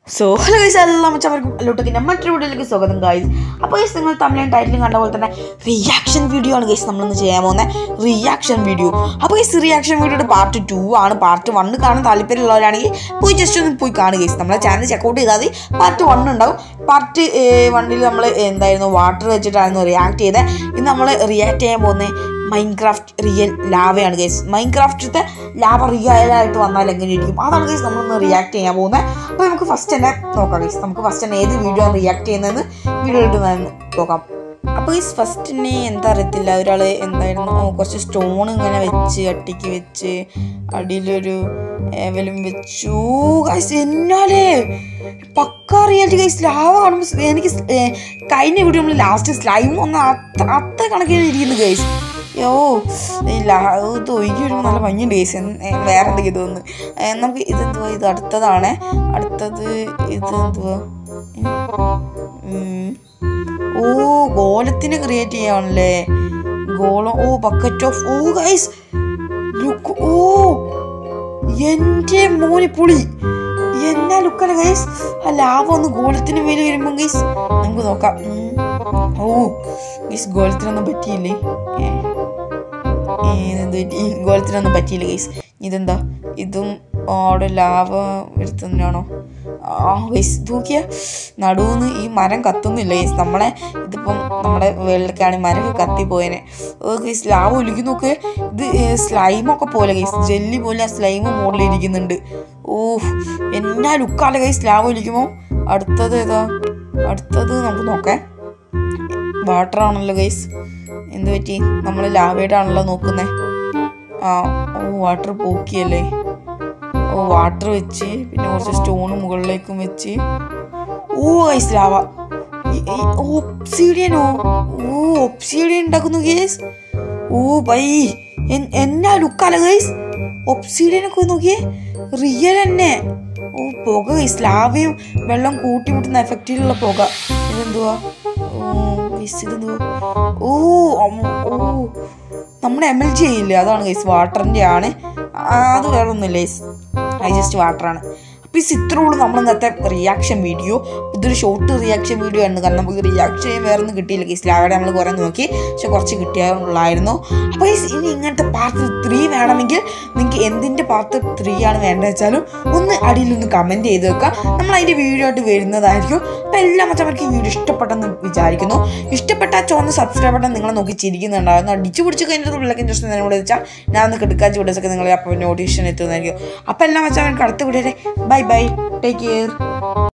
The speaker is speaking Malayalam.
സോ ഹലോ ഗൈസ് എല്ലാം മച്ചവർക്കും അല്ലോട്ടൊക്കെ മറ്റൊരു വീഡിയോയിലേക്ക് സ്വാഗതം ഗൈസ് അപ്പോൾ ഗൈസ് നിങ്ങൾ തമിഴിലും ടൈറ്റിലും കണ്ട പോലെ തന്നെ റിയാക്ഷൻ വീഡിയോ ആണ് ഗൈസ് നമ്മളിന്ന് ചെയ്യാൻ പോകുന്നത് റിയാക്ഷൻ വീഡിയോ അപ്പോൾ ഗൈസ് റിയാക്ഷൻ വീഡിയോയുടെ പാർട്ട് ടു ആണ് പാർട്ട് വണ്ണ് കാണാൻ താല്പര്യമുള്ളവരാണെങ്കിൽ പോയി ജസ്റ്റ് ഒന്ന് പോയി കാണുക ഗൈസ് നമ്മളെ ചാനൽ ചെക്കൗട്ട് ചെയ്താൽ മതി പാർട്ട് വൺ ഉണ്ടാവും പാർട്ട് വണ്ണിൽ നമ്മൾ എന്തായിരുന്നു വാട്ടർ വെച്ചിട്ടായിരുന്നു റിയാക്ട് ചെയ്തത് ഇന്ന് നമ്മൾ റിയാക്ട് ചെയ്യാൻ പോകുന്നത് മൈൻക്രാഫ്റ്റ് റിയൽ ലാവയാണ് ഗൈസ് മൈൻക്രാഫ്റ്റത്തെ ലാവ റിയൽ ആയിട്ട് വന്നാൽ എങ്ങനെ ഇരിക്കും അതാണ് ഗൈസ് നമ്മളൊന്ന് റിയാക്ട് ചെയ്യാൻ പോകുന്നത് അപ്പോൾ നമുക്ക് ഫസ്റ്റ് തന്നെ നോക്കാം ഗൈസ് നമുക്ക് ഫസ്റ്റ് തന്നെ ഏത് വീഡിയോ ആണ് റിയാക്ട് ചെയ്യുന്നതെന്ന് വീഡിയോ ഇടുന്നതെന്ന് നോക്കാം അപ്പോൾ ഈ ഫസ്റ്റ് തന്നെ എന്താ അറിയത്തില്ല ഒരാൾ എന്തായിരുന്നു ഓ, കുറച്ച് സ്റ്റോൺ ഇങ്ങനെ വെച്ച് അട്ടിക്ക് വെച്ച് അടിയിലൊരു ഏവലും വെച്ചു ഗൈസ് എന്നാലേ പക്ക റിയാലിറ്റി ഗൈസ് ലാവ കാണുമ്പോൾ എനിക്ക് സ്- ഏ, കഴിഞ്ഞ വീഡിയോ നമ്മൾ ലാസ്റ്റ് സ്ലൈം ഒന്ന് അത്ത അത്ത കണക്കിന് ഇരിക്കുന്നു ഗൈസ് യോ ഇല്ല ഇത് ഒഴുകി വരുമ്പോൾ നല്ല ഭംഗിയുണ്ട് ഗൈസ് വേറെ എന്തെങ്കിലും തോന്നുന്നു ഏ, നമുക്ക് ഇതെന്തുവാ ഇത് അടുത്തതാണ് അടുത്തത് ഇത് എന്തുവാ ഉം. ഓ ഗോലത്തിന് ക്രിയേറ്റ് ചെയ്യാണല്ലേ ഗോളം oh bucket of oh guys look oh എൻ്റെ മോനെ പുളി എന്നാ ലുക്കല്ല ഗൈസ് ആ ലാവ ഒന്ന് ഗോളത്തിന് മേലെ വരുമ്പോൾ ഗൈസ് നമുക്ക് നോക്കാം ഉം. ഓ ഗൈസ് ഗോളത്തിനൊന്നും പറ്റിയില്ലേ ഏ. ഏ, ഇതെന്ത് പറ്റി ഗോളത്തിനൊന്നും പറ്റിയില്ല ഗൈസ് ഇതെന്താ ഇതും അവിടെ ലാവ എടുത്തതിനാണോ ആ ഗൈസ് നോക്കിയ നടുവെന്ന് ഈ മരം കത്തുന്നില്ല ഗൈസ് നമ്മളെ ഇതിപ്പം നമ്മുടെ വെള്ളക്കാണ് മരം കത്തിപ്പോയനെ ഓ ഗൈസ് ലാവ ഒലിക്ക് നോക്ക് ഇത് സ്ലൈമൊക്കെ പോലെ ഗൈസ് ജെല്ലി പോലെ ആ സ്ലൈം മുകളിൽ ഇരിക്കുന്നുണ്ട് ഓ എന്നാ ലുക്കാണ് ഗൈസ് ലാവ ഒലിക്കുമ്പോൾ അടുത്തത് ഏതാ അടുത്തത് നമുക്ക് നോക്കാം വാട്ടർ ആണല്ലോ ഗൈസ് എന്ത് പറ്റി നമ്മൾ ലാവയുടെ ആണല്ലോ നോക്കുന്നത് ആ ഓ വാട്ടർ പോക്കിയല്ലേ ഓ വാട്ടർ വെച്ച് പിന്നെ കുറച്ച് സ്റ്റോൺ മുകളിലേക്കും വെച്ച് ഓ ഗൈസ് ലാവ ഒപ്സീഡിയനോ ഓ ഒപ്സീഡിയൻ ഉണ്ടാക്കുന്നു ഗേസ് ഓ ബൈ എൻ- എന്നാ ലുക്കാല ഗൈസ് ഒപ്സീഡിയനൊക്കെ നോക്കിയേ റിയൽ തന്നെ ഓ പുക ഗൈസ് ലാവയും വെള്ളം കൂട്ടിമുട്ടുന്ന എഫക്റ്റിലുള്ള പുക ഇതെന്തുവാ ഓ ഗൈസ് ഇതെന്തുവാ ഓ അമ്മ, ഓ നമ്മുടെ എം എൽ ജി ഇല്ലേ അതാണ് ഗൈസ് വാട്ടറിൻ്റെ ആണ് ആ, അത് വേറെ ഒന്നുമില്ല ഗൈസ് അത് ജസ്റ്റ് വാട്ടറാണ് അപ്പോൾ ഈ ഇത്രയുള്ളൂ നമ്മൾ ഇന്നത്തെ റിയാക്ഷൻ വീഡിയോ ഇതൊരു ഷോർട്ട് റിയാക്ഷൻ വീഡിയോ ആണ് കാരണം നമുക്ക് റിയാക്ഷൻ ചെയ്യാൻ വേറെ ഒന്നും കിട്ടിയില്ല ഗൈസ് ലാവടെ നമ്മൾ കുറേ നോക്കി പക്ഷെ കുറച്ച് കിട്ടിയുള്ളായിരുന്നു അപ്പോൾ ഗൈസ് ഇനി ഇങ്ങനത്തെ പാർട്ട് ത്രീ വേണമെങ്കിൽ നിങ്ങൾക്ക് എന്തിൻ്റെ പാർട്ട് ത്രീ ആണ് വേണ്ടത് വെച്ചാലും ഒന്ന് അടിയിലൊന്ന് കമൻറ്റ് ചെയ്ത് വെക്കുക നമ്മൾ അതിൻ്റെ വീഡിയോ ആയിട്ട് വരുന്നതായിരിക്കും അപ്പോൾ എല്ലാ മച്ചവർക്ക് ഈ വീഡിയോ ഇഷ്ടപ്പെട്ടെന്ന് വിചാരിക്കുന്നു ഇഷ്ടപ്പെട്ട ചോന്ന് സബ്സ്ക്രൈബ് ബട്ടൺ നിങ്ങളെ നോക്കി ചിരിക്കുന്നുണ്ടായിരുന്നു അടിച്ചു പിടിച്ച് കഴിഞ്ഞിട്ട് പിള്ളേർക്ക് ഇൻട്രസ്റ്റ് എന്നോട് വെച്ചാൽ ഞാൻ ഒന്ന് കിടക്കാച്ച വീഡിയോസൊക്കെ നിങ്ങൾ അപ്പോൾ നോട്ടിഫിക്കേഷൻ എത്തുന്നതായിരിക്കും അപ്പോൾ എല്ലാ മച്ചവർക്ക് അടുത്ത video bye bye take care